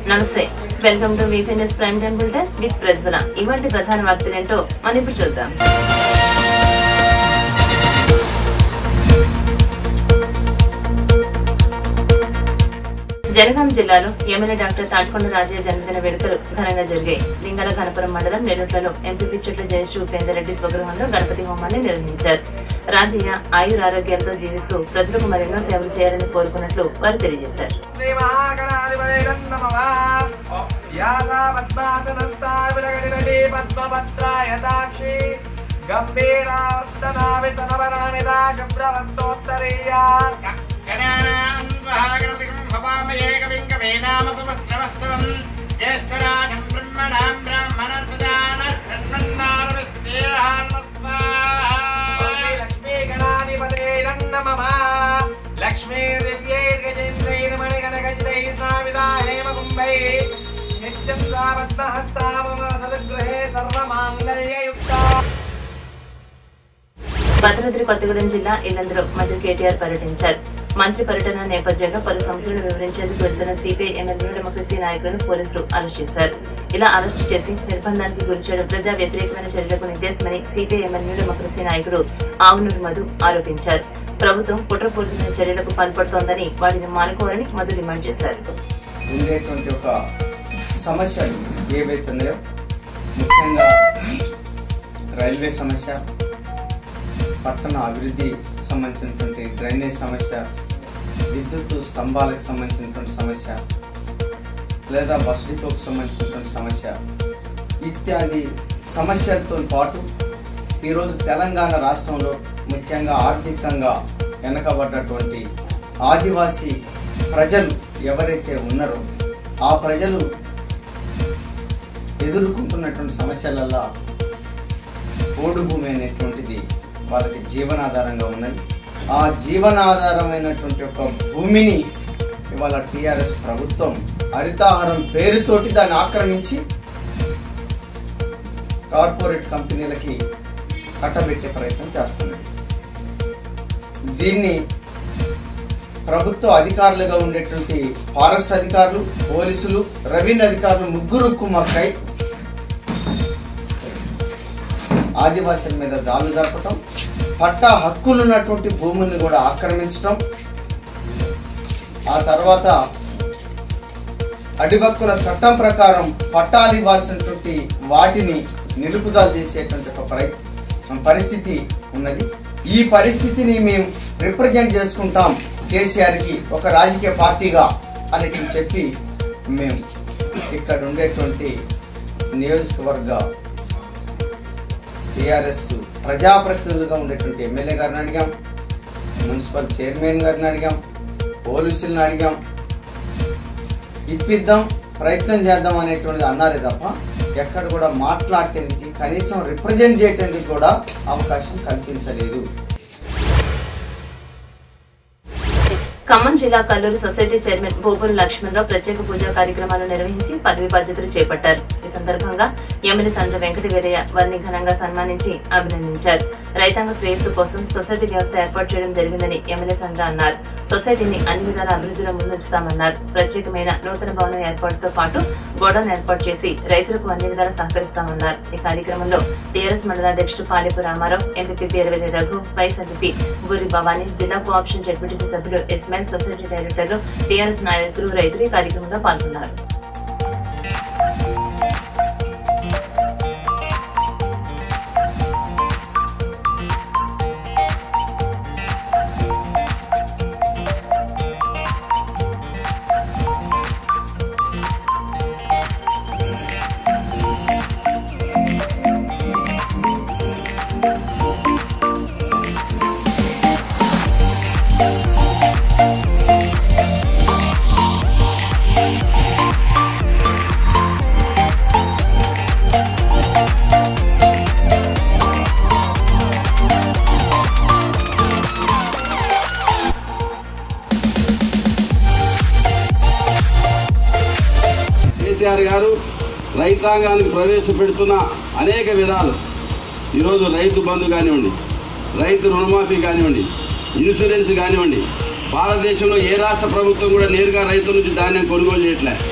నమస్తే welcome to weekend prime time bulletin with Prajwala ఇవాటి ప్రధాన వార్తలు ఏంటో మనం ఇప్పుడు చూద్దాం జనగాం జిల్లాలో ఎమ్మెల్యే డాక్టర్ తాటికొండ రాజయ్య జన్మదిన వేడుకలు ఘనంగా జరిగాయి లింగల గణపురం మండలం నెల్లూరులో ఎంపీ చెట్ల జయశ్రీ ఉపేందర్ రెడ్డి స్వగృహంలో గణపతి హోమాన్ని నిర్వహించారు రాజయ్య ఆయురారోగ్యాలతో జీవిస్తూ ప్రజలకు మరెన్నో సేవలు చేయాలని కోరుకున్నట్లు వారు తెలియజేశారు శ్రీ మహాగణాధిపతైరం నమః యాసా పద్మాసనస్థాయ విరగణినటి పద్మపత్రాయతాక్షి గంభీరావర్తనావితనవరణమిదా శుభ్రవంతోత్తరీయా జ్యేష్ఠరాజం బ్రహ్మణాం బ్రాహ్మణ లక్ష్మీ గణాధిపతైరం నమః లక్ష్మీ దివ్యైర్గజేంద్రైర్మణిగణగజితైः సావిదా హేమకుంభై నిత్యం సా పద్మహస్తా మమ సదగృహే సర్వమాంగళ్యయుక్తా భద్రాద్రి కొత్తగూడెం జిల్లా ఇల్లందులో మంత్రి కేటీఆర్ పర్యటించారు మంత్రి పర్యటన నేపథ్యంలో పలు సమస్యలను వివరించేందుకు వెళ్తున్న సిపిఐ ఎమ్మెల్యే డెమోక్రసీ నాయకులను పోలీసులు అరెస్ట్ చేశారు ఇలా అరెస్టు చేసి నిర్బంధానికి గురి చేయడం ప్రజా వ్యతిరేకమైన చర్యలకు నిర్దేశమని సిపిఐ ఎమ్మెల్యే డెమోక్రసీ నాయకుడు ఆవునూరి మధు ఆరోపించారు ప్రభుత్వం కుట్రపూరితమైన చర్యలకు పాల్పడుతోందని వాటిని మానుకోవాలని మధు డిమాండ్ చేశారు ఉండేటువంటి ఒక సమస్యలు ఏవైతున్నాయో ముఖ్యంగా రైల్వే సమస్య పట్టణ అభివృద్ధి సంబంధించినటువంటి డ్రైనేజ్ సమస్య విద్యుత్ స్తంభాలకు సంబంధించినటువంటి సమస్య లేదా బస్ డిపోకు సంబంధించినటువంటి సమస్య ఇత్యాది సమస్యలతో పాటు ఈరోజు తెలంగాణ రాష్ట్రంలో ముఖ్యంగా ఆర్థికంగా వెనకబడ్డటువంటి ఆదివాసీ ప్రజలు ఎవరైతే ఉన్నారో ఆ ప్రజలు ఎదుర్కొంటున్నటువంటి సమస్యలల్లో ఓడు భూమి అనేటువంటిది వాళ్ళకి జీవనాధారంగా ఉన్నది ఆ జీవనాధారమైనటువంటి ఒక భూమిని ఇవాళ టిఆర్ఎస్ ప్రభుత్వం హరితాహారం పేరుతోటి దాన్ని ఆక్రమించి కార్పొరేట్ కంపెనీలకి కట్టబెట్టే ప్రయత్నం చేస్తున్నది దీన్ని ప్రభుత్వ అధికారులుగా ఉండేటువంటి ఫారెస్ట్ అధికారులు పోలీసులు రెవెన్యూ అధికారులు ముగ్గురు కుమ్మక్కై ఆదివాసుల మీద దాడులు జరపటం పట్టా హక్కులు ఉన్నటువంటి భూముల్ని కూడా ఆక్రమించటం ఆ తర్వాత అడివక్కుల చట్టం ప్రకారం పట్టాలు ఇవ్వాల్సినటువంటి వాటిని నిలుపుదల చేసేటువంటి ఒక ప్రయ- పరిస్థితి ఉన్నది ఈ పరిస్థితిని మేము రిప్రజెంట్ చేసుకుంటాం కేసీఆర్కి ఒక రాజకీయ పార్టీగా అని చెప్పి మేము ఇక్కడ ఉండేటువంటి నియోజకవర్గ టిఆర్ఎస్ ప్రజాప్రతినిధులుగా ఉండేటువంటి ఎమ్మెల్యే గారిని అడిగాం మున్సిపల్ చైర్మన్ గారిని అడిగాం పోలీసులను అడిగాం ఇప్పిద్దాం ప్రయత్నం చేద్దాం అనేటువంటిది అన్నారే తప్ప ఎక్కడ కూడా మాట్లాడటానికి కనీసం రిప్రజెంట్ చేయటానికి కూడా అవకాశం కల్పించలేదు ఖమ్మం జిల్లా కల్లూరు సొసైటీ చైర్మన్ భూపురు లక్ష్మణరావు ప్రత్యేక పూజా కార్యక్రమాలు నిర్వహించి పదవి బాధ్యతలు చేపట్టారు ఈ సందర్భంగా ఎమ్మెల్యే సండ్ర వెంకట వీరయ్య వారిని ఘనంగా సన్మానించి అభినందించారు రైతాంగ శ్రేయస్సు కోసం సొసైటీ వ్యవస్థ ఏర్పాటు చేయడం జరిగిందని ఎమ్మెల్యే సండ్ర అన్నారు సొసైటీని అన్ని విధాల అభివృద్ధిలో ముందుంచుతామన్నారు ప్రత్యేకమైన నూతన భవనం ఏర్పాటుతో పాటు గోడౌన్ ఏర్పాటు చేసి రైతులకు అన్ని విధాలా సహకరిస్తామన్నారు ఈ కార్యక్రమంలో టీఆర్ఎస్ మండలాధ్యక్షుడు Palepu Ramarao MP Biravelli Raghu vice MP Guri Bhavani జిల్లా కోఆప్షన్ జడ్పీటీసీ సభ్యులు ఇస్మాయిల్ సొసైటీ డైరెక్టర్లు టీఆర్ఎస్ నాయకులు రైతులు ఈ కార్యక్రమంలో పాల్గొన్నారు కేసీఆర్ గారు రైతాంగానికి ప్రవేశపెడుతున్న అనేక విధాలు ఈరోజు రైతు బంధు కానివ్వండి రైతు రుణమాఫీ కానివ్వండి ఇన్సూరెన్స్ కానివ్వండి భారతదేశంలో ఏ రాష్ట్ర ప్రభుత్వం కూడా నేరుగా రైతుల నుంచి ధాన్యం కొనుగోలు చేయట్లే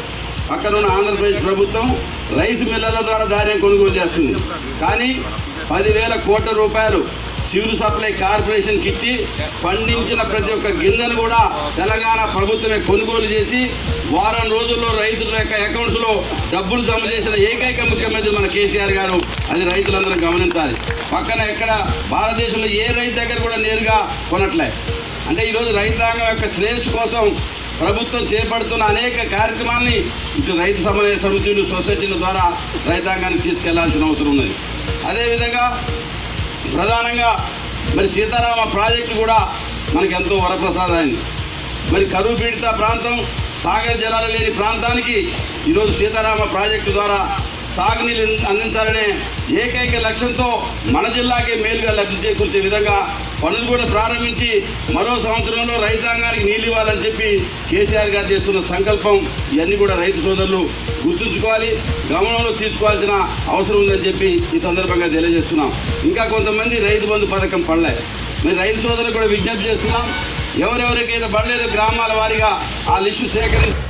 పక్కనున్న ఆంధ్రప్రదేశ్ ప్రభుత్వం రైస్ మిల్లర్ల ద్వారా ధాన్యం కొనుగోలు చేస్తుంది కానీ పదివేల కోట్ల రూపాయలు సివిల్ సప్లై కార్పొరేషన్కి ఇచ్చి పండించిన ప్రతి ఒక్క గింజను కూడా తెలంగాణ ప్రభుత్వమే కొనుగోలు చేసి వారం రోజుల్లో రైతుల యొక్క అకౌంట్స్లో డబ్బులు జమ చేసిన ఏకైక ముఖ్యమంత్రి మన కేసీఆర్ గారు అది రైతులందరూ గమనించాలి పక్కన ఎక్కడ భారతదేశంలో ఏ రైతు దగ్గర కూడా నేరుగా కొనట్లే అంటే ఈరోజు రైతాంగం యొక్క శ్రేయస్సు కోసం ప్రభుత్వం చేపడుతున్న అనేక కార్యక్రమాల్ని ఇటు రైతు సమన్వయ సమితులు సొసైటీల ద్వారా రైతాంగానికి తీసుకెళ్లాల్సిన అవసరం ఉన్నది అదేవిధంగా ప్రధానంగా మరి సీతారామ ప్రాజెక్టు కూడా మనకి ఎంతో వరప్రసాదమైంది మరి కరువు పీడిత ప్రాంతం సాగర్ జలాలు లేని ప్రాంతానికి ఈరోజు సీతారామ ప్రాజెక్టు ద్వారా సాగునీళ్ళు అందించాలనే ఏకైక లక్ష్యంతో మన జిల్లాకే మేలుగా లబ్ధి చేకూర్చే విధంగా పనులు కూడా ప్రారంభించి మరో సంవత్సరంలో రైతాంగానికి నీళ్ళు ఇవ్వాలని చెప్పి కేసీఆర్ గారు చేస్తున్న సంకల్పం ఇవన్నీ కూడా రైతు సోదరులు గుర్తుంచుకోవాలి గమనంలో తీసుకోవాల్సిన అవసరం ఉందని చెప్పి ఈ సందర్భంగా తెలియజేస్తున్నాం ఇంకా కొంతమంది రైతు బంధు పథకం పడలే మరి రైతు సోదరులు కూడా విజ్ఞప్తి చేస్తున్నాం ఎవరెవరికి ఏదో పడలేదు గ్రామాల వారీగా ఆ లిస్టు సేకరించి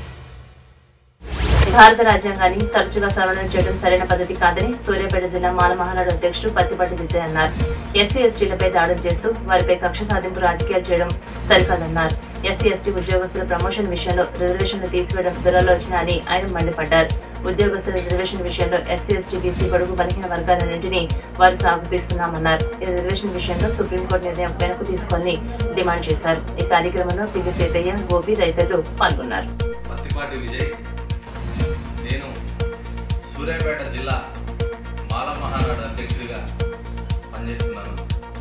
భారత రాజ్యాంగాన్ని తరచుగా సవరణ చేయడం సరైన పద్ధతి కాదని సూర్యాపేట జిల్లా మాల మహానాడు అధ్యక్షుడు పత్తిపాటి విజయ్ అన్నారు ఎస్సీ ఎస్టీలపై దాడులు చేస్తూ వారిపై కక్ష సాధింపు రాజకీయాలు చేయడం సరికాదన్నారు ఎస్సీ ఎస్టీ ఉద్యోగస్తుల ప్రమోషన్ విషయంలో రిజర్వేషన్లు తీసివేయడం దురాలోచన అని ఆయన మండిపడ్డారు ఉద్యోగస్తుల రిజర్వేషన్ విషయంలో ఎస్సీ ఎస్టీ బీసీ బడుగు బలహీన వర్గాలన్నింటినీ వారు సాగుతీస్తున్నామన్నారు ఈ రిజర్వేషన్ విషయంలో సుప్రీంకోర్టు నిర్ణయం వెనక్కు తీసుకొని డిమాండ్ చేశారు ఈ కార్యక్రమంలో పివి సీతయ్య గోపి తదితరులు పాల్గొన్నారు పత్తిపాటి విజయ్ నేను సూర్యాపేట జిల్లా మాల మహానాడు అధ్యక్షుడిగా పనిచేస్తున్నాను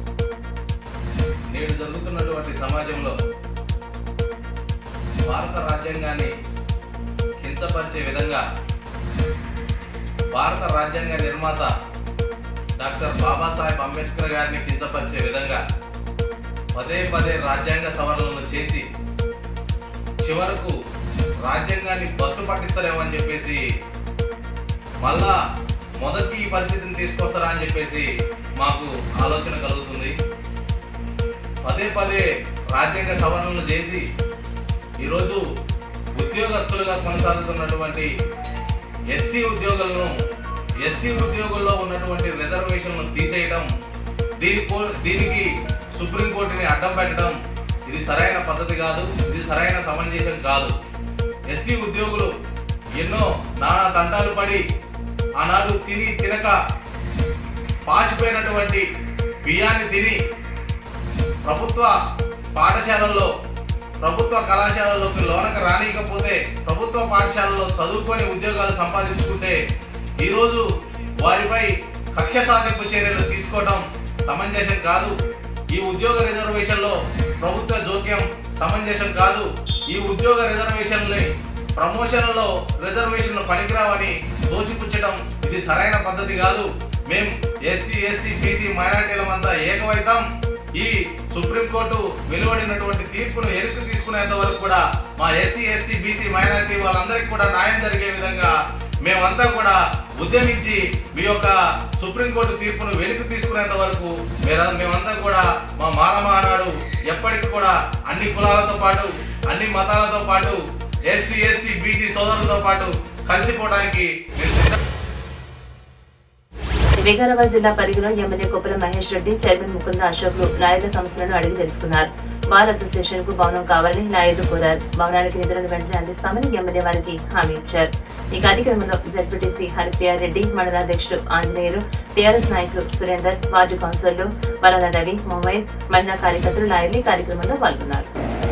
నేడు జరుగుతున్నటువంటి సమాజంలో భారత రాజ్యాంగాన్ని కించపరిచే విధంగా భారత రాజ్యాంగ నిర్మాత డాక్టర్ బాబాసాహెబ్ అంబేద్కర్ గారిని కించపరిచే విధంగా పదే పదే రాజ్యాంగ సవరణలు చేసి చివరకు రాజ్యాంగాన్ని బస్టు పట్టిస్తారేమని చెప్పేసి మళ్ళా మొదటి ఈ పరిస్థితిని తీసుకొస్తారా అని చెప్పేసి మాకు ఆలోచన కలుగుతుంది పదే పదే రాజ్యాంగ సవరణలు చేసి ఈరోజు ఉద్యోగస్తులుగా కొనసాగుతున్నటువంటి ఎస్సీ ఉద్యోగులను ఎస్సీ ఉద్యోగుల్లో ఉన్నటువంటి రిజర్వేషన్లను తీసేయడం దీని కో- దీనికి సుప్రీంకోర్టుని అడ్డం పెట్టడం ఇది సరైన పద్ధతి కాదు ఇది సరైన సమంజసం కాదు ఎస్సీ ఉద్యోగులు ఎన్నో నానా తంటాలు పడి ఆనాడు తిని తినక పాసిపోయినటువంటి బియ్యాన్ని తిని ప్రభుత్వ పాఠశాలల్లో ప్రభుత్వ కళాశాలలోకి లోనకు రానియకపోతే ప్రభుత్వ పాఠశాలలో చదువుకొని ఉద్యోగాలు సంపాదించుకుంటే ఈరోజు వారిపై కక్ష సాధింపు చర్యలు తీసుకోవడం సమంజసం కాదు ఈ ఉద్యోగ రిజర్వేషన్లో ప్రభుత్వ జోక్యం సమంజసం కాదు ఈ ఉద్యోగ రిజర్వేషన్లని ప్రమోషన్లలో రిజర్వేషన్లు పనికిరావని దోషిపుచ్చడం ఇది సరైన పద్ధతి కాదు మేం ఎస్సీ ఎస్టీ బీసీ మైనార్టీలమంతా ఏకమైతాం ఈ సుప్రీంకోర్టు వెలువడినటువంటి తీర్పును ఎరుకు తీసుకునేంత వరకు కూడా మా ఎస్సీ ఎస్టీ బీసీ మైనారిటీ వాళ్ళందరికీ కూడా న్యాయం జరిగే విధంగా మేమంతా కూడా ఉద్యమించి మీ యొక్క సుప్రీంకోర్టు తీర్పును వెలికి తీసుకునేంత వరకు మీరు మేమంతా కూడా మా మానమానాడు ఎప్పటికీ కూడా అన్ని కులాలతో పాటు అన్ని మతాలతో పాటు ఎస్సీ ఎస్టీ బీసీ సోదరులతో పాటు కలిసిపోవడానికి మేము సిద్ధం వికారాబాద్ జిల్లా పరిధిలో ఎమ్మెల్యే కొప్పుల మహేష్ రెడ్డి చైర్మన్ ముకుంద అశోక్లు నాయకుల సమస్యలను అడిగి తెలుసుకున్నారు బార్ అసోసియేషన్ కు భవనం కావాలని నాయకులు కోరారు భవనానికి నిధులను వెంటనే అందిస్తామని ఎమ్మెల్యే వారికి హామీ ఇచ్చారు ఈ కార్యక్రమంలో జడ్పీటీసీ హరిప్రియ రెడ్డి మండలాధ్యక్షుడు ఆంజనేయులు టీఆర్ఎస్ నాయకులు సురేందర్ వార్డు కౌన్సిలర్లు వరద రవి మొమైద్ మహిళా కార్యకర్తలు నాయకులు ఈ కార్యక్రమంలో పాల్గొన్నారు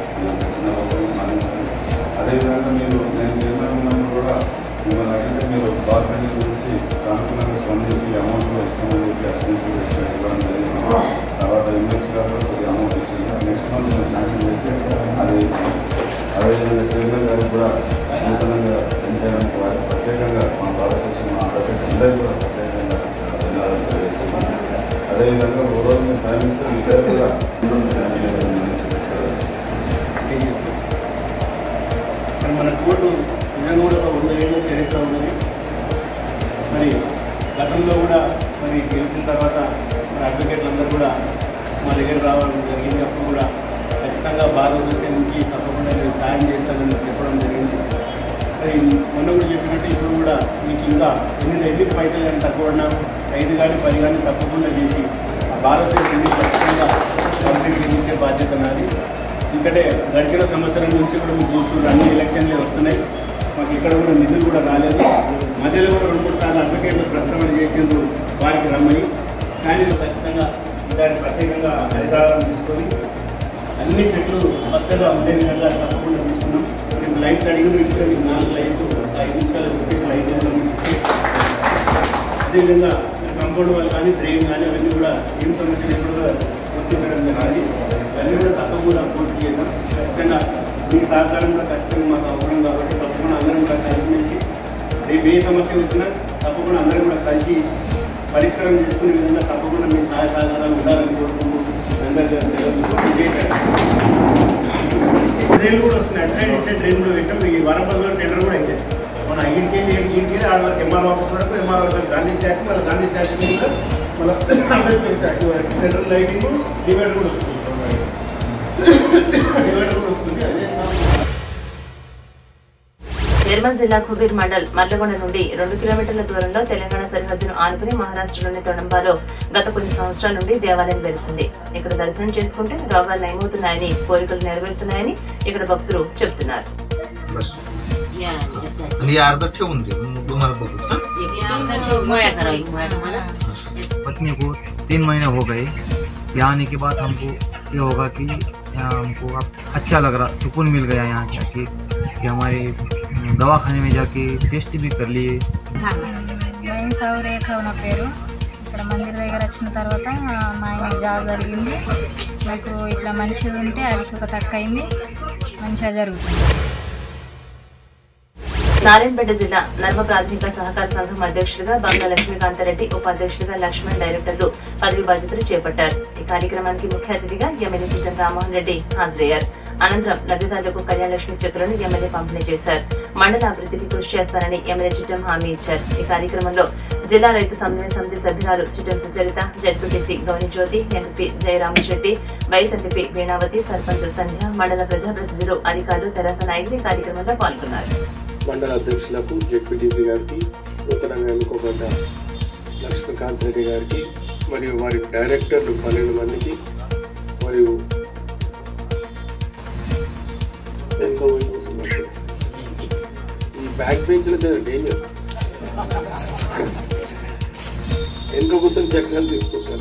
అదేవిధంగా మీరు నేను చైర్మన్ ఉన్నప్పుడు కూడా మిమ్మల్ని అడిగితే మీరు గవర్నమెంట్ గురించి సానుకూలంగా స్పందించి అమౌంట్ కూడా ఇస్తామని చెప్పి అసెన్సీ ఇవ్వడం జరిగింది తర్వాత ఎమ్మెల్సీ గారు కూడా కొద్దిగా అమౌంట్ ఇచ్చింది నెక్స్ట్ మంత్ మేము శాంక్షన్ చేస్తే అది అదేవిధంగా చైర్మన్ గారికి కూడా నూతనంగా ఎన్నికైనందుకు వారికి ప్రత్యేకంగా మా భారతదేశం మా ప్రత్యేక అందరికీ కూడా ప్రత్యేకంగా ధన్యవాదాలు తెలియజేస్తున్నాం అదేవిధంగా ఒక రోజు మీరు టైం ఇస్తే ఇద్దరు కూడా మరి మన కోర్టు నిజంగా కూడా ఒక వంద ఏళ్ళ చరిత్ర ఉన్నది మరి గతంలో కూడా మరి గెలిచిన తర్వాత మరి అడ్వకేట్లు అందరూ కూడా మా దగ్గర రావడం జరిగింది అప్పుడు కూడా ఖచ్చితంగా బార్ అసోసియేషన్కి తప్పకుండా నేను సాయం చేస్తానని చెప్పడం జరిగింది మరి మొన్న కూడా చెప్పినట్టు ఇప్పుడు కూడా మీకు ఇంకా ఎన్ని ఎన్ని పైసలు కానీ తక్కువ ఉన్నా ఐదు కానీ పది కానీ తప్పకుండా చేసి ఆ భారతదేశాన్ని ఖచ్చితంగా కంప్లీట్ చేసే బాధ్యత నాది ఇక్కడే గడిచిన సంవత్సరం నుంచి కూడా మీరు చూస్తున్నారు అన్ని ఎలక్షన్లే వస్తున్నాయి మాకు ఇక్కడ కూడా నిధులు కూడా రాలేదు మధ్యలో కూడా రెండు మూడు సార్లు అడ్వకేట్లు ప్రస్తావన చేసిండ్రు వారికి రమ్మని కానీ ఖచ్చితంగా ఈసారి ప్రత్యేకంగా హరితారం తీసుకొని అన్ని చెట్లు పచ్చగా ఉండే విధంగా తప్పకుండా తీసుకున్నాం ఇప్పుడు లైట్ అడిగిన ఇస్తే మీకు నాలుగు లైట్లు ఐదు నిమిషాలు చెప్పేసి లైట్ మీకు ఇస్తే అదేవిధంగా కాంపౌండ్ వాళ్ళు కానీ డ్రైన్ కానీ అవన్నీ కూడా ఏం సమస్యలు కూడా గుర్తించడం కానీ ఇవన్నీ కూడా తప్పకుండా పూర్తి చేద్దాం ఖచ్చితంగా మీ సహకారం కూడా ఖచ్చితంగా మాకు అవసరం కాబట్టి తప్పకుండా అందరం కూడా కలిసిమెలిసి రేపు ఏ సమస్య వచ్చినా తప్పకుండా అందరం కూడా కలిసి పరిష్కారం చేసుకునే విధంగా తప్పకుండా మీ సహాయ సహకారాలు ఉండాలని కోరుకుంటూ అందరికీ సెలవు ట్రైన్ కూడా వస్తుంది అటు సైడ్ ఇటు సైడ్ ట్రైన్ కూడా పెట్టాం ఈ వరంపల్లో టెండర్ కూడా అయితే మన ఇంటికి ఇంటికి ఆడ వరకు ఎంఆర్ ఆఫీస్ వరకు ఎంఆర్ ఆఫీస్ గాంధీ స్టాచ్యూ మళ్ళీ గాంధీ స్టాచ్యూ మీద మళ్ళీ అంబేద్కర్ స్టాచ్యూ వరకు సెంట్రల్ లైటింగ్ డివైడర్ కూడా వస్తుంది డివైడర్ కూడా వస్తుంది అదే నిర్మల్ జిల్లా ఖుబీర్ మండల్ మర్లగొండ నుండి రెండు కిలోమీటర్ల దూరంలో తెలంగాణ సరిహద్దును ఆనుకుని మహారాష్ట్రలోని తొడంబాలో గత కొన్ని సంవత్సరాల నుండి దేవాలయం వెలిసింది ఇక్కడ దర్శనం చేసుకుంటే రోగాలు నయమవుతున్నాయని కోరికలు నెరవేరుతున్నాయని ఇక్కడ భక్తులు చెబుతున్నారు आणि अर्ध ठेवून दे मग तुम्हाला बघू हं? पत्नी को तीन महीने हो गए यहाँ आने के बाद हमको ये होगा कि यहाँ हमको अब अच्छा लग रहा सुकून मिल गया यहाँ से आके कि हमारे अम, दवाखाने में जाके टेस्ट भी कर लिए మేము సౌరేఖ నా పేరు ఇక్కడ మందిర్ దగ్గర వచ్చిన తర్వాత మా ఆయన జాబ్ జరిగింది నాకు ఇట్లా మనిషి ఉంటే అలసట తక్కువ అయింది మంచిగా జరుగుతుంది నారాయణపేట జిల్లా నర్మ ప్రాథమిక సహకార సంఘం అధ్యక్షులుగా బంగా లక్ష్మీకాంతారెడ్డి ఉపాధ్యక్షులుగా లక్ష్మణ్ డైరెక్టర్లు పదవి బాధ్యతలు చేపట్టారు ఈ కార్యక్రమానికి ముఖ్య అతిథిగా ఎమ్మెల్యే చిట్టం రామ్మోహన్ రెడ్డి హాజరయ్యారు అనంతరం లబ్ధిదారులకు కళ్యాణలక్ష్మి చెక్కులను ఎమ్మెల్యే పంపిణీ చేశారు మండల అభివృద్ధికి కృషి చేస్తానని ఎమ్మెల్యే చిట్టం హామీ ఇచ్చారు ఈ కార్యక్రమంలో జిల్లా రైతు సమన్వయ సమితి సభ్యురాలు Chittam Sucharitha ZPTC Gauni Jyothi MP Jayaramasetty vice MP Veenavathi sarpanch Sandhya మండల ప్రజాప్రతినిధులు అధికారులు తెరాస నాయకులు ఈ కార్యక్రమంలో పాల్గొన్నారు మండల అధ్యక్షులకు జెడ్పీటీసీ గారికి నూతనంగా ఎన్నుకోబడ్డ లక్ష్మీకాంత్ రెడ్డి గారికి మరియు వారి డైరెక్టర్లు పన్నెండు మందికి మరియు ఎంతో ఈ బ్యాక్ బెంచ్లో చాలా డేంజర్ వెనుక కూర్చొని చక్రాలు తీసుకుంటారు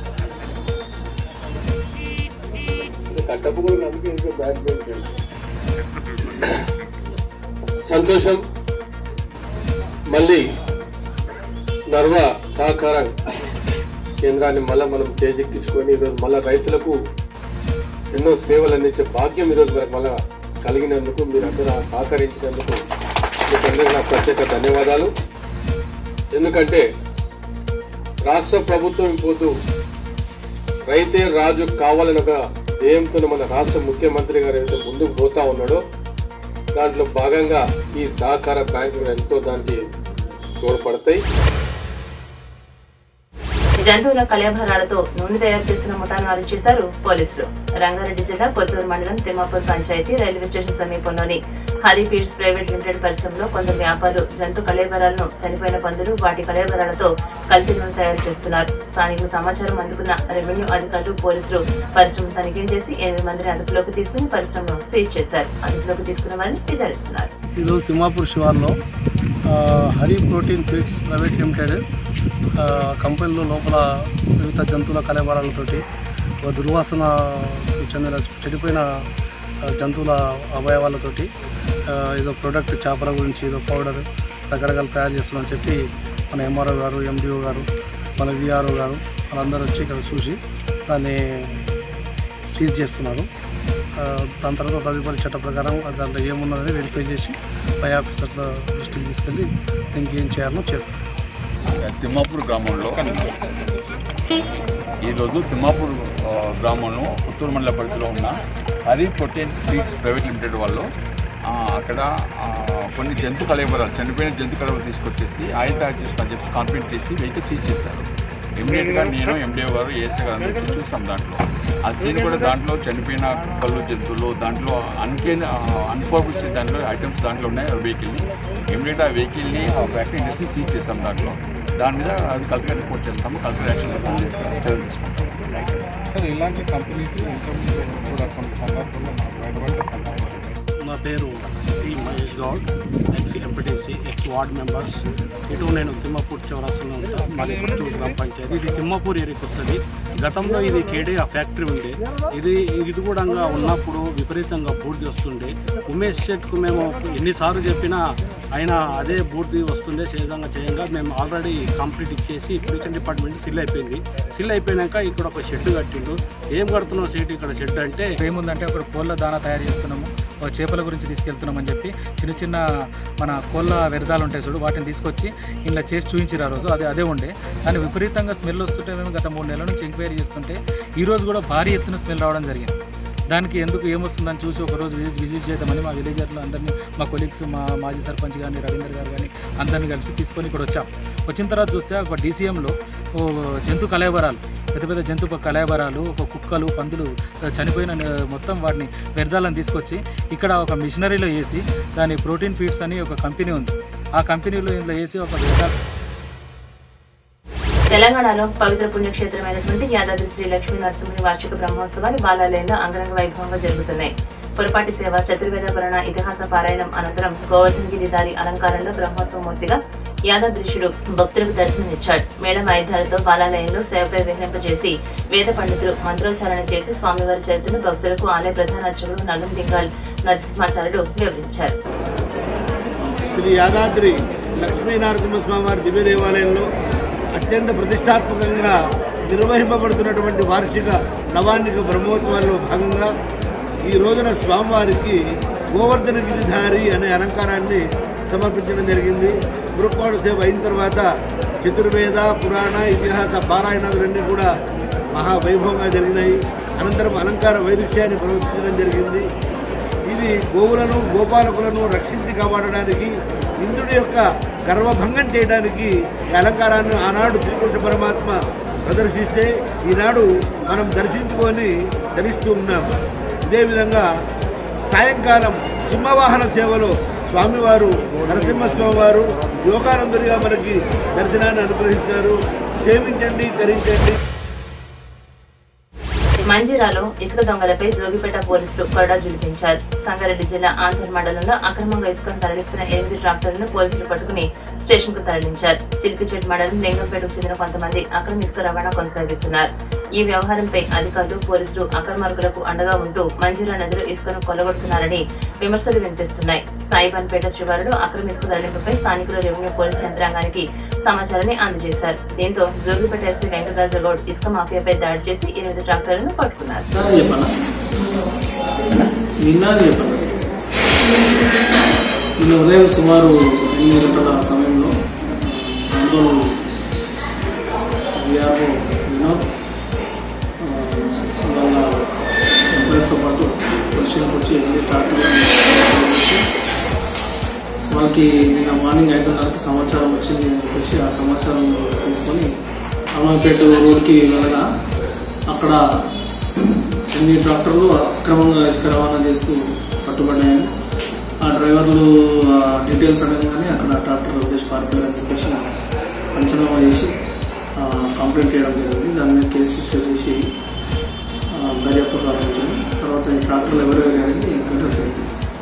కట్టపు కూడా నమ్మకం ఇంకా బ్యాక్ బెంచ్ అండి. సంతోషం మళ్ళీ నర్వ సహకార కేంద్రాన్ని మళ్ళీ మనం చేజెక్కించుకొని ఈరోజు మళ్ళీ రైతులకు ఎన్నో సేవలు అందించే భాగ్యం ఈరోజు మనకు మళ్ళీ కలిగినందుకు మీరందరూ సహకరించినందుకు మీకందరికీ నా ప్రత్యేక ధన్యవాదాలు ఎందుకంటే రాష్ట్ర ప్రభుత్వం పోతూ రైతే రాజు కావాలని ఒక ధ్యేయంతో మన రాష్ట్ర ముఖ్యమంత్రి గారు ఏదైతే ముందుకు పోతా ఉన్నాడో దాంట్లో భాగంగా ఈ సహకార బ్యాంకులు ఎంతో దానికి తోడ్పడతాయి జంతువుల కళేభరాలతో నూనె తయారు చేస్తున్న ముఠాను అరెస్ట్ చేశారు పోలీసులు రంగారెడ్డి జిల్లా కొత్తూరు మండలం తిమ్మాపూర్ పంచాయతీ రైల్వే స్టేషన్ సమీపంలోని హరి ఫీడ్స్ ప్రైవేట్ లిమిటెడ్ పరిశ్రమలో కొందరు వ్యాపారులు జంతు కళేబరాలను చనిపోయిన పందులు వాటి కళేబరాలతో కల్తీ నూనె తయారు చేస్తున్నారు స్థానికుల సమాచారం అందుకున్న రెవెన్యూ అధికారులు పోలీసులు పరిశ్రమ తనిఖీ చేసి ఎనిమిది మందిని అదుపులోకి తీసుకుని పరిశ్రమను సీజ్ చేశారు అదుపులోకి తీసుకున్న వారిని విచారిస్తున్నారు ఈరోజు తిమ్మాపూర్ శివార్లో ఆ, Hari protein feeds private limited ఆ, కంపెనీలో లోపల వివిధ జంతువుల కలబరాలతోటి ఒక దుర్వాసన చెందిన చెడిపోయిన ఆ, జంతువుల అవయవాలతోటి ఆ, ఏదో ప్రోడక్ట్ చేపల గురించి ఏదో పౌడర్ రకరకాలు తయారు చేస్తున్నామని చెప్పి మన ఎంఆర్ఓ గారు ఎండిఓ గారు మన విఆర్ఓ గారు వాళ్ళందరూ వచ్చి ఇక్కడ చూసి దాన్ని సీజ్ చేస్తున్నారు ఆ, దాని తర్వాత తదుపరి చట్ట ప్రకారం దాంట్లో ఏమున్నదని వెరిఫై చేసి పై ఆఫీసర్ల దృష్టికి తీసుకెళ్ళి దీనికి ఏం చేయాలో చేస్తాం తిమ్మాపూర్ గ్రామంలో ఈరోజు తిమ్మాపూర్ ఆ, గ్రామంలో పుత్తూరు మండల పరిధిలో ఉన్న Hari protein feeds private limited వాళ్ళు ఆ, అక్కడ ఆ, కొన్ని జంతు కలయబరాలు చనిపోయిన జంతు కలవలు తీసుకొచ్చేసి ఆయిల్ తయారు చేస్తారని చెప్పి కాన్ఫిడెంట్ చేసి వెహికల్ సీజ్ చేశారు ఇమీడియట్గా నేను ఎండిఓ గారు ఏఎస్ఐ గారు అందరూ వచ్చి చూసాం దాంట్లో ఆ సీన్ కూడా దాంట్లో చనిపోయిన కుక్కలు జంతువులు దాంట్లో అన్కేన్ అన్ఫోర్బుల్స్ దాంట్లో ఐటమ్స్ దాంట్లో ఉన్నాయి ఆ వెహికల్ని ఇమీడియట్ ఆ వెహికల్ని ఆ ఫ్యాక్టరీ ఇండస్ట్రీ సీజ్ చేస్తాం దాంట్లో దాని మీద అది కలెక్టర్ రిపోర్ట్ చేస్తాము కలెక్టర్ యాక్షన్ చర్యలు తీసుకుంటాం సార్ ఇలాంటి కంపెనీస్ ఇంతకుముందు కూడా కొన్ని సందర్భంలో మనకు బయటపడ్డ సందర్భాలు నా పేరు T Mahesh Goud ex MPTC ex ward members ఇటు నేను తిమ్మపూర్ చౌరస్తాలో ఉంటాను మాది పుత్తూరు గ్రామ పంచాయతీ ఇది తిమ్మపూర్ ఏరియాకి వస్తుంది గతంలో ఇది కేడీఆ ఫ్యాక్టరీ ఉండే ఇది ఇది కూడా ఉన్నప్పుడు విపరీతంగా బూర్ది వస్తుండే ఉమేష్ శెట్కు మేము ఎన్నిసార్లు చెప్పినా ఆయన అదే బూర్ది వస్తుండే సేదంగా చేయంగా మేము ఆల్రెడీ కంప్లీట్ ఇచ్చేసి పొల్యూషన్ డిపార్ట్మెంట్ సిల్ అయిపోయింది సిల్ అయిపోయినాక ఇక్కడ ఒక షెడ్ కట్టిండు ఏం కడుతున్నావు సీట్ ఇక్కడ షెడ్ అంటే ఏముందంటే ఒక కోళ్ళ దానా తయారు చేస్తున్నాము ఒక చేపల గురించి తీసుకెళ్తున్నామని చెప్పి చిన్న చిన్న మన కోళ్ళ వ్యర్థాలు ఉంటాయి చూడు వాటిని తీసుకొచ్చి ఇలా చేసి చూపించారు ఆ రోజు అదే అదే ఉండే కానీ విపరీతంగా స్మెల్ వస్తుంటే మేము గత మూడు నెలల నుంచి ఎంక్వైరీ చేస్తుంటే ఈ రోజు కూడా భారీ ఎత్తున స్మెల్ రావడం జరిగింది దానికి ఎందుకు ఏమొస్తుందని చూసి ఒకరోజు విజిట్ విజిట్ చేద్దామని మా విలేజర్లు అందరినీ మా కొలీగ్స్ మా మాజీ సర్పంచ్ కానీ రవీందర్ గారు కానీ అందరినీ కలిసి తీసుకొని ఇక్కడ వచ్చాం వచ్చిన తర్వాత చూస్తే ఒక డీసీఎంలో ఓ జంతు కలయబరాలు పెద్ద పెద్ద జంతు కలయబరాలు ఒక కుక్కలు పందులు చనిపోయిన న- మొత్తం వాటిని వ్యర్థాలను తీసుకొచ్చి ఇక్కడ ఒక మిషనరీలో వేసి దాని ప్రోటీన్ ఫీడ్స్ అని ఒక కంపెనీ ఉంది ఆ కంపెనీలో ఇందులో వేసి ఒక వ్యర్థాలు తెలంగాణలో పవిత్ర పుణ్యక్షేత్రమైనటువంటి యాదాద్రి శ్రీ లక్ష్మీ నరసింహుని వార్షిక బ్రహ్మోత్సవాలు బాలాలయంలో అంగరంగ వైభవంగా జరుగుతున్నాయి పొరపాటి సేవ చతుర్వేద పురాణ ఇతిహాస పారాయణం అనంతరం గోవర్ధనగిరి దారి అలంకారంలో బ్రహ్మోత్సవమూర్తిగా యాదాద్రీషుడు భక్తులకు దర్శనమిచ్చాడు మేళం ఆయుధాలతో బాలాలయంలో సేవపై విహరింపజేసి వేద పండితులు మంత్రోచ్చారణ చేసి స్వామివారి చరిత్రను భక్తులకు ఆలయ ప్రధాన అర్చకుడు నలుం దింగాల్ నరసింహాచార్యులు వివరించారు శ్రీ యాదాద్రి లక్ష్మీనరసింహస్వామి వారి దివ్య దేవాలయంలో అత్యంత ప్రతిష్టాత్మకంగా నిర్వహింపబడుతున్నటువంటి వార్షిక నవాన్నిక బ్రహ్మోత్సవాల్లో భాగంగా ఈ రోజున స్వామివారికి గోవర్ధన గిరిధారి అనే అలంకారాన్ని సమర్పించడం జరిగింది బృక్పాడు సేవ అయిన తర్వాత చతుర్వేద పురాణ ఇతిహాస పారాయణాలన్నీ కూడా మహావైభవంగా జరిగినాయి అనంతరం అలంకార వైదుష్యాన్ని ప్రవర్తించడం జరిగింది ఇది గోవులను గోపాలకులను రక్షించి కాపాడడానికి ఇంద్రుడి యొక్క గర్వభంగం చేయడానికి ఈ అలంకారాన్ని ఆనాడు శ్రీకృష్ణ పరమాత్మ ప్రదర్శిస్తే ఈనాడు మనం దర్శించుకొని ధరిస్తూ ఉన్నాం ఇదే విధంగా సాయంకాలం సింహవాహన సేవలో స్వామివారు నరసింహస్వామి వారు యోగానందుడిగా మనకి దర్శనాన్ని అనుగ్రహించారు సేవించండి ధరించండి మంజీరాలో ఇసుక దొంగలపై జోగిపేట పోలీసులు కొరడా జులిపించారు సంగారెడ్డి జిల్లా ఆంధ్ర మండలంలో అక్రమంగా ఇసుకను తరలిస్తున్న ఎనిమిది ట్రాక్టర్లను పోలీసులు పట్టుకుని స్టేషన్ కు తరలించారు చిలిపిచెట్ మండలం లింగంపేటకు చెందిన కొంతమంది అక్రమ ఇసుక రవాణా కొనసాగిస్తున్నారు ఈ వ్యవహారంపై అధికారులు పోలీసులు అక్రమార్కులకు అండగా ఉంటూ మంజీరా నదిలో ఇసుకను కొల్లగొడుతున్నారని విమర్శలు వినిపిస్తున్నాయి సాయిబాన్పేట శివారులో అక్రమ ఇసుక తరలింపుపై స్థానికులు రెవెన్యూ పోలీసు యంత్రాంగానికి సమాచారాన్ని అందజేశారు దీంతో జోగిపేట ఎస్సీ వెంకటరాజు గౌడ్ ఇసుక మాఫియాపై దాడి చేసి ఎనిమిది ట్రాక్టర్లను పట్టుకున్నారు చెప్పాలా నిన్న చెప్పాలి నిన్న ఉదయం సుమారు ఎనిమిది గంటల సమయంలో ఆందోళన విఆర్ఓ వినోద్ ఆ, వాళ్ళ ఎంప్లాయీస్తో పాటు పరిశీలనకు వచ్చి ఎనిమిది ట్రాక్టర్లను చేసి వాళ్ళకి నిన్న మార్నింగ్ ఐదున్నరకు సమాచారం వచ్చింది అని చెప్పేసి ఆ సమాచారం తీసుకొని అమ్మాయిపేట రోడ్కి వెళ్ళగా అక్కడ ఎనిమిది ట్రాక్టర్లు అక్రమంగా ఇసుక రవాణా చేస్తూ పట్టుబడ్డాయని ఆ డ్రైవర్లు ఆ డీటెయిల్స్ అడగగానే అక్కడ ట్రాక్టర్ ఉద్దేశం పారిపోయారని చెప్పేసి పంచనామా చేసి ఆ, కంప్లైంట్ చేయడం జరిగింది దాని మీద కేసు రిజిస్టర్ చేసి ఆ, దర్యాప్తు ప్రారంభించాము తర్వాత ఈ ట్రాక్టర్లు ఎవరెవరు అనేది ఎంక్వైరీ జరిగింది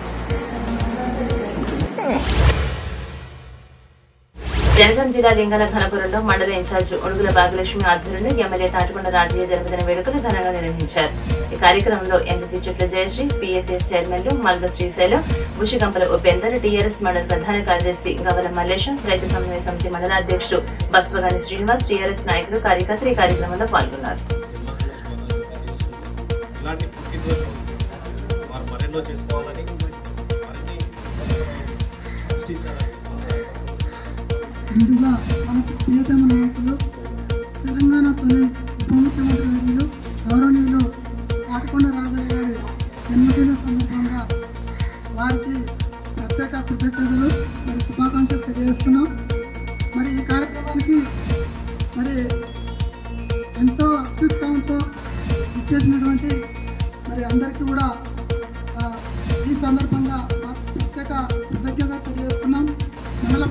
జనగాం జిల్లా లింగాల ఘనపురంలో మండల ఇన్ఛార్జ్ ఒడుగుల భాగ్యలక్ష్మి ఆధ్వర్యంలో ఎమ్మెల్యే తాటికొండ రాజయ్య జన్మదిన వేడుకలు ఘనంగా నిర్వహించారు ఈ కార్యక్రమంలో ఎంపీ చెట్ల జయశ్రీ పీఎస్ఎస్ చైర్మన్లు మల్లు శ్రీశైలం బుషిగంపల ఉపేందర్ టీఆర్ఎస్ మండల ప్రధాన కార్యదర్శి గవల మల్లేశం రైతు సమన్వయ సమితి మండల అధ్యక్షుడు బస్వగాని శ్రీనివాస్ టీఆర్ఎస్ నాయకులు కార్యకర్తలు ఈ కార్యక్రమంలో పాల్గొన్నారు ఇలాంటి పుట్టినరోజు వారు మరెన్నో చేసుకోవాలని మరిన్ని సృష్టించాలని ముందుగా మనకు ప్రియతమ నాయకులు తెలంగాణ తొలి ఉప ముఖ్యమంత్రి వర్యులు గౌరవనీయులు తాటికొండ రాజయ్య గారి జన్మదిన సందర్భంగా వారికి ప్రత్యేక కృతజ్ఞతలు మరి శుభాకాంక్షలు తెలియజేస్తున్నాం మరి ఈ కార్యక్రమానికి మరి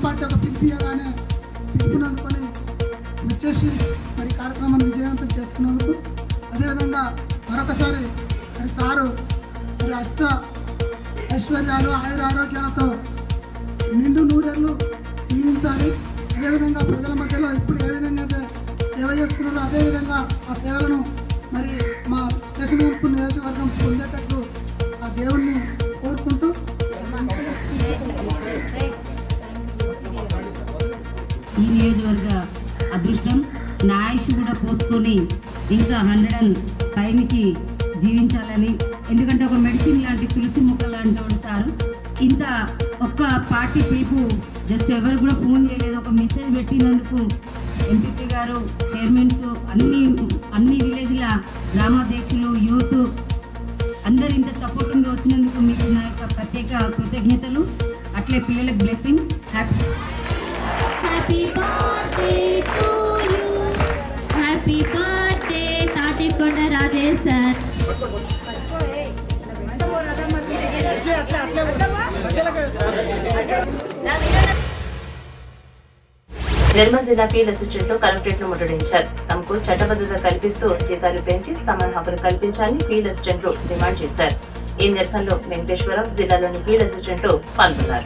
పార్టీ ఒక పిలిపియగానే పిలుపుని అందుకొని వచ్చేసి మరి కార్యక్రమాన్ని విజయవంతం చేస్తున్నందుకు అదేవిధంగా మరొకసారి మరి సారు మరి అష్ట ఐశ్వర్యాలు ఆయుర ఆరోగ్యాలతో నిండు నూరేళ్ళు జీవించాలి అదేవిధంగా ప్రజల మధ్యలో ఇప్పుడు ఏ విధంగా అయితే సేవ చేస్తున్నారో అదేవిధంగా ఆ సేవలను మరి మా స్టేషన్ వరకు నియోజకవర్గం పొందేటట్లు ఆ దేవుణ్ణి కోరుకుంటూ ఈ నియోజకవర్గ అదృష్టం నా ఆయుష్ కూడా పోసుకొని ఇంకా హండ్రెడ్ అండ్ పైనికి జీవించాలని ఎందుకంటే ఒక మెడిసిన్ లాంటి తులసి మొక్క లాంటి వాడు సారు ఇంత ఒక్క పార్టీ పిలుపు జస్ట్ ఎవరు కూడా ఫోన్ చేయలేదు ఒక మెసేజ్ పెట్టినందుకు ఎంపీపీ గారు చైర్మన్స్ అన్ని అన్ని విలేజ్ల గ్రామాధ్యక్షులు యూత్ అందరు ఇంత సపోర్టింగ్గా వచ్చినందుకు మీకు నా యొక్క ప్రత్యేక కృతజ్ఞతలు అట్లే పిల్లలకు blessing happy happy birthday to you happy birthday Tatikonda Rajesh sir Nirmal జిల్లా ఫీల్డ్ అసిస్టెంట్ లో కలెక్టరేట్ ను ముట్టడించారు తమకు చట్టబద్ధత కల్పిస్తూ జీతాలు పెంచి సమాన హక్కులు కల్పించాలని ఫీల్డ్ అసిస్టెంట్లు డిమాండ్ చేశారు ఈ నిరసనలో వెంకటేశ్వరం జిల్లాలోని ఫీల్డ్ అసిస్టెంట్లు పాల్గొన్నారు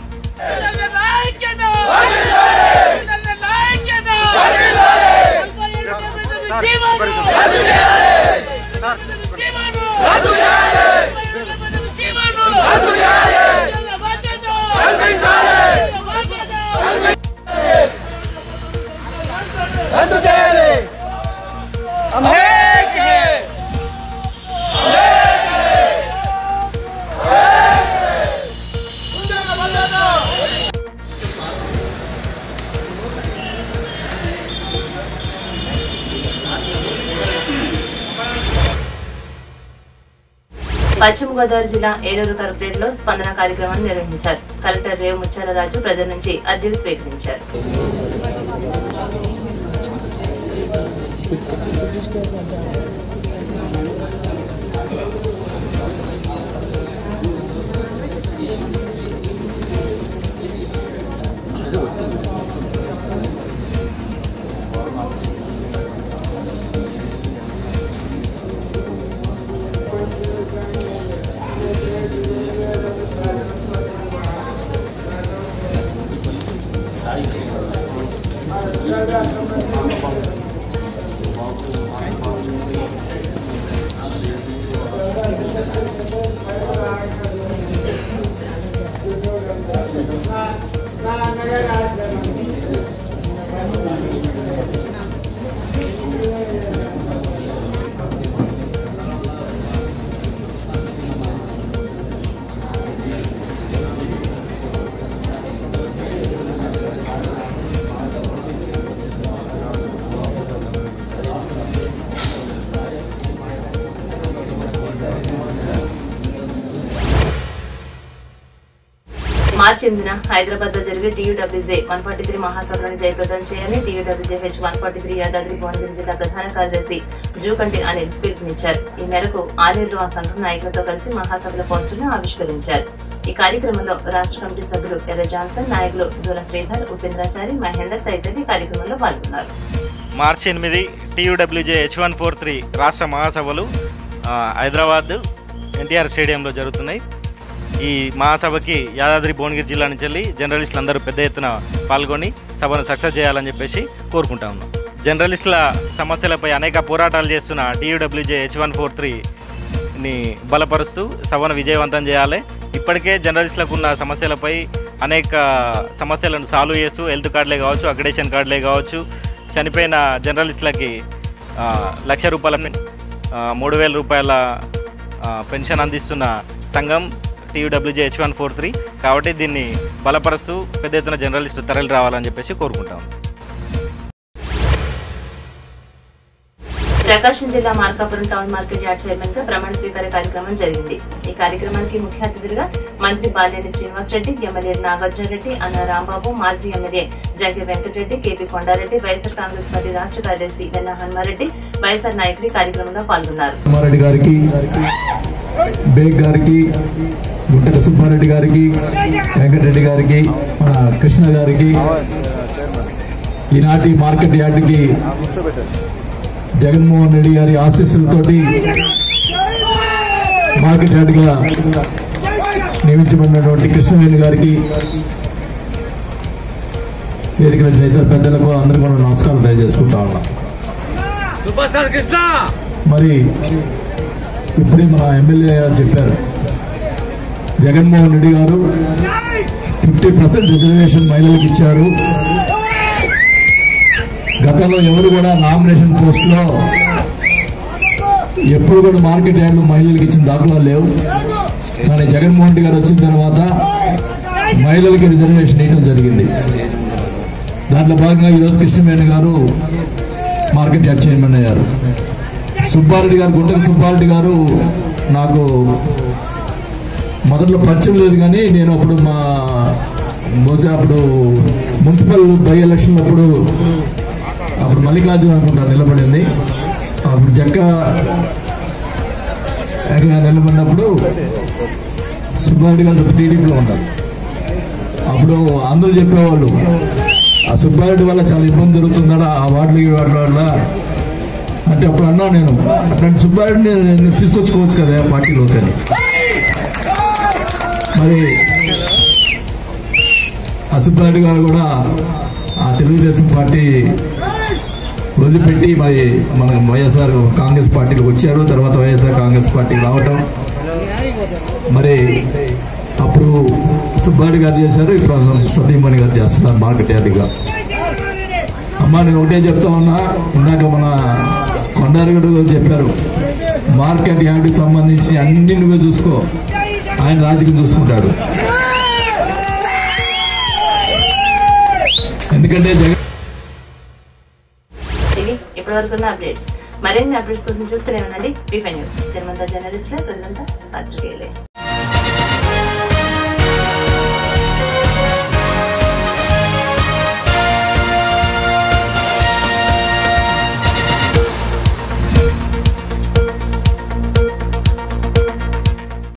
రద్దు చేయాలి పశ్చిమ గోదావరి జిల్లా ఏలూరు కలెక్టరేట్ లో స్పందన కార్యక్రమాన్ని నిర్వహించారు కలెక్టర్ రేవు ముత్యాలరాజు ప్రజల నుంచి అర్జీలు స్వీకరించారు మార్చి ఎనిమిదిన హైదరాబాద్ లో జరిగే టీయూడబ్ల్యూజే వన్ ఫార్టీ త్రీ మహాసభలను జయప్రదం చేయాలని TUWJ H one forty three Yadadri Bhuvanagiri జిల్లా ప్రధాన కార్యదర్శి జూకంటి అనిల్ పిలుపునిచ్చారు ఈ మేరకు ఆలేరు ఆ సంఘం నాయకులతో కలిసి మహాసభల పోస్టులను ఆవిష్కరించారు ఈ కార్యక్రమంలో రాష్ట్ర కమిటీ సభ్యులు ఎర్ర జాన్సన్ నాయకులు జోల శ్రీధర్ ఉపేంద్రాచారి మహేందర్ తదితరులు ఈ కార్యక్రమంలో పాల్గొన్నారు మార్చి ఎనిమిది TUWJ H one four three రాష్ట్ర మహాసభలు ఆ, హైదరాబాద్ ఎన్టీఆర్ స్టేడియంలో జరుగుతున్నాయి ఈ మహాసభకి యాదాద్రి భువనగిరి జిల్లా నుంచి వెళ్ళి జర్నలిస్టులు అందరూ పెద్ద ఎత్తున పాల్గొని సభను సక్సెస్ చేయాలని చెప్పేసి కోరుకుంటా ఉన్నాం జర్నలిస్టుల సమస్యలపై అనేక పోరాటాలు చేస్తున్న టీయూడబ్ల్యూజే హెచ్ వన్ ఫోర్ త్రీని బలపరుస్తూ సభను విజయవంతం చేయాలి ఇప్పటికే జర్నలిస్టులకు ఉన్న సమస్యలపై అనేక సమస్యలను సాల్వ్ చేస్తూ హెల్త్ కార్డులే కావచ్చు అక్రిడేషన్ కార్డులే కావచ్చు చనిపోయిన జర్నలిస్టులకి ఆ, లక్ష రూపాయల ఆ, మూడు వేల రూపాయల ఆ, పెన్షన్ అందిస్తున్న సంఘం TUWJ H one four three కాబట్టి దీన్ని బలపరుస్తూ పెద్ద ఎత్తున జర్నలిస్టు తరలి రావాలని చెప్పేసి కోరుకుంటాం ప్రకాశం జిల్లా Markapuram town market yard chairman గా ప్రమాణ స్వీకార కార్యక్రమం జరిగింది ఈ కార్యక్రమానికి ముఖ్య అతిథులుగా మంత్రి బాలినేని శ్రీనివాసరెడ్డి ఎమ్మెల్యే నాగార్జునరెడ్డి అన్న రాంబాబు మాజీ MLA Jangi Venkatareddy KP Kondareddy YSR Congress party రాష్ట్ర కార్యదర్శి వెన్న హనుమారెడ్డి వైఎస్ఆర్ నాయకులు ఈ కార్యక్రమంలో పాల్గొన్నారు సుబ్బారెడ్డి గారికి బేగ్ గారికి గుట్టక సుబ్బారెడ్డి గారికి వెంకటరెడ్డి గారికి మా మన కృష్ణ గారికి ఈనాటి మార్కెట్ యార్డ్కి జగన్మోహన్ రెడ్డి గారి ఆశీస్సులతోటి మార్కెట్ యార్డ్గా నియమించబడినటువంటి కృష్ణవేణి గారికి వేదిక వచ్చిన ఇతర పెద్దలకు అందరికీ కూడా నమస్కారం తెలియజేసుకుంటా ఉన్నా సూపర్ స్టార్ కృష్ణ మరి ఇప్పుడే మన ఎమ్మెల్యే గారు చెప్పారు జగన్మోహన్ రెడ్డి గారు ఫిఫ్టీ పర్సెంట్ రిజర్వేషన్ మహిళలకు ఇచ్చారు గతంలో ఎవరు కూడా నామినేషన్ పోస్ట్లో ఎప్పుడు కూడా మార్కెట్ యార్డ్లు మహిళలకు ఇచ్చిన దాఖలాలు లేవు కానీ జగన్మోహన్ రెడ్డి గారు వచ్చిన తర్వాత మహిళలకి రిజర్వేషన్ ఇవ్వడం జరిగింది దాంట్లో భాగంగా ఈరోజు కృష్ణవేణి గారు మార్కెట్ యార్డ్ చైర్మన్ అయ్యారు సుబ్బారెడ్డి గారు గుంటక సుబ్బారెడ్డి గారు నాకు మొదట్లో పరిచయం లేదు కానీ నేను అప్పుడు మా బహుశా అప్పుడు మున్సిపల్ బై ఎలక్షన్ అప్పుడు అప్పుడు మల్లికార్జున అనుకుంటా నిలబడింది అప్పుడు జక్క ఏకంగా నిలబడినప్పుడు సుబ్బారెడ్డి గారు టీడీపీలో ఉన్నారు అప్పుడు అందరూ చెప్పేవాళ్ళు ఆ సుబ్బారెడ్డి వల్ల చాలా ఇబ్బంది జరుగుతుందా ఆ వార్డులు ఈ వార్డుల వల్ల అంటే అప్పుడు అన్నా నేను అట్లాంటి సుబ్బారెడ్డిని నేను తీసుకొచ్చుకోవచ్చు కదా పార్టీలోకి అని మరి ఆ సుబ్బారెడ్డి గారు కూడా ఆ తెలుగుదేశం పార్టీ వదిలిపెట్టి మరి మన వైఎస్ఆర్ కాంగ్రెస్ పార్టీకి వచ్చారు తర్వాత వైఎస్ఆర్ కాంగ్రెస్ పార్టీకి రావటం మరి అప్పుడు సుబ్బారెడ్డి గారు చేశారు ఇప్పుడు సతీమణి గారు చేస్తున్నారు మార్కెట్ యార్డ్గా అమ్మా నేను ఒకటే చెప్తా ఉన్నా ఇందాక మన కొండారగడు గారు చెప్పారు మార్కెట్ యార్డ్కి సంబంధించి అన్ని నువ్వే చూసుకో ఆయన రాజకీయం చూసుకుంటాడు ఎందుకంటే జగన్ ఇవి ఇప్పటివరకు అప్డేట్స్ మరిన్ని అప్డేట్స్ కోసం చూస్తూనే ఉండండి బీఫై న్యూస్ జన్మంతా జర్నలిస్టుల ప్రజలంతా పాత్రికేయులే